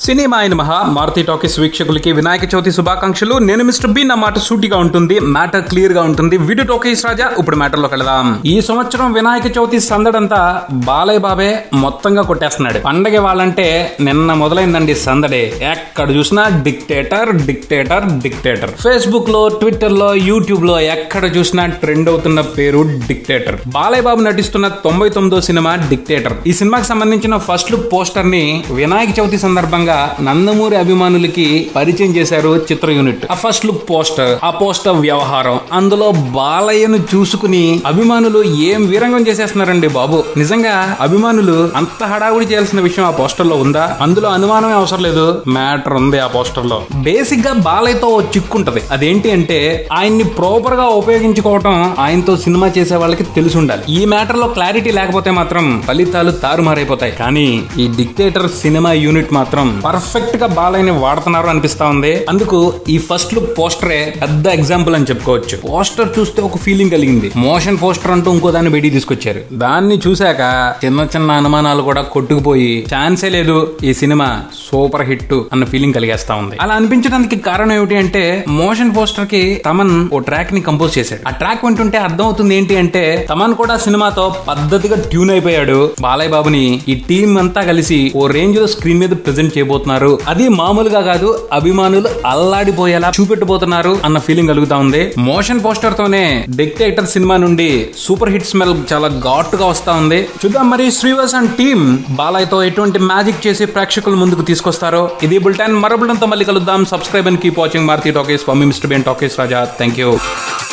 cinema అయిన Maha Maruthi talkies వీక్షకులకి వినాయక చవితి శుభాకాంక్షలు నేను మిస్టర్ బి నా మాట సూటిగా ఉంటుంది మ్యాటర్ క్లియర్ గా ఉంటుంది వీడియో టాకీస్ రాజా ఇప్పుడు మ్యాటర్ లోకి వెళదాం ఈ సంవత్సరం వినాయక చవితి సందడంతా బాలయ్య బాబే మొత్తంగా కొట్టేస్తున్నాడు పండగ వాళ్ళంటే నిన్న మొదలైందండి సందడే ఎక్కడ చూసినా డిక్టేటర్ డిక్టేటర్ డిక్టేటర్ ఫేస్బుక్ లో ట్విట్టర్ లో యూట్యూబ్ లో ఎక్కడ చూసినా ట్రెండ్ అవుతున్న పేరు డిక్టేటర్ బాలయ్య బాబు నటిస్తున్న తొంభై తొమ్మిదో సినిమా డిక్టేటర్ ఈ సినిమాకి సంబంధించిన ఫస్ట్ లుక్ పోస్టర్ ని వినాయక చవితి సందర్భంగా నందమూరి అభిమానులకి పరిచయం చేశారు చిత్ర యూనిట్ ఆ ఫస్ట్ లుక్ పోస్టర్ ఆ పోస్టర్ వ్యవహారం అందులో బాలయ్యను చూసుకుని అభిమానులు ఏం వీరంగం చేసేస్తున్నారండి బాబు నిజంగా అభిమానులు అంత హడావుడి చేయాల్సిన విషయం ఆ పోస్టర్ లో ఉందా అందులో అనుమానమే అవసరం లేదు మ్యాటర్ ఉంది ఆ పోస్టర్ లో బేసిక్ గా బాలయ్యతో ఓ చిక్కుంటది అదేంటి అంటే ఆయన్ని ప్రాపర్ గా ఉపయోగించుకోవటం ఆయనతో సినిమా చేసే వాళ్ళకి తెలిసి ఉండాలి ఈ మ్యాటర్ లో క్లారిటీ లేకపోతే మాత్రం ఫలితాలు తారుమారైపోతాయి కానీ ఈ డిక్టేటర్ సినిమా యూనిట్ మాత్రం పర్ఫెక్ట్ గా బాలయ్యని వాడుతున్నారు అనిపిస్తా ఉంది అందుకు ఈ ఫస్ట్ లుక్ పోస్టరే పెద్ద ఎగ్జాంపుల్ అని చెప్పుకోవచ్చు పోస్టర్ చూస్తే ఒక ఫీలింగ్ కలిగింది మోషన్ పోస్టర్ అంటూ ఇంకో దాన్ని బయటికి తీసుకొచ్చారు దాన్ని చూశాక చిన్న చిన్న అనుమానాలు కూడా కొట్టుకుపోయి ఛాన్సే లేదు ఈ సినిమా సూపర్ హిట్ అన్న ఫీలింగ్ కలిగేస్తా ఉంది అలా అనిపించడానికి కారణం ఏమిటి అంటే మోషన్ పోస్టర్ కి తమన్ ఓ ట్రాక్ ని కంపోజ్ చేశాడు ఆ ట్రాక్ వింటుంటే అర్థం అవుతుంది ఏంటి అంటే తమన్ కూడా సినిమాతో పద్ధతిగా ట్యూన్ అయిపోయాడు బాలయ్య బాబుని ఈ టీం అంతా కలిసి ఓ రేంజ్ లో స్క్రీన్ మీద ప్రెజెంట్ చేయబోతున్నారు అది మామూలుగా కాదు అభిమానులు అల్లాడిపోయేలా చూపెట్టబోతున్నారు అన్న ఫీలింగ్ కలుగుతా ఉంది మోషన్ పోస్టర్ తోనే డిక్టేటర్ సినిమా నుండి సూపర్ హిట్ స్మెల్ చాలా ఘాటుగా వస్తా ఉంది చూద్దాం మరి శ్రీవాస్ అండ్ టీమ్ బాలయ్యతో ఎటువంటి మ్యాజిక్ చేసి ప్రేక్షకుల ముందుకు తీసుకొస్తారో ఇది బుల్టైన్ మరో బుల్టన్తో మళ్ళీ కలుద్దాం subscribe and keep watching Maruthi talkies for మీ mister Ben talkies Raja thank you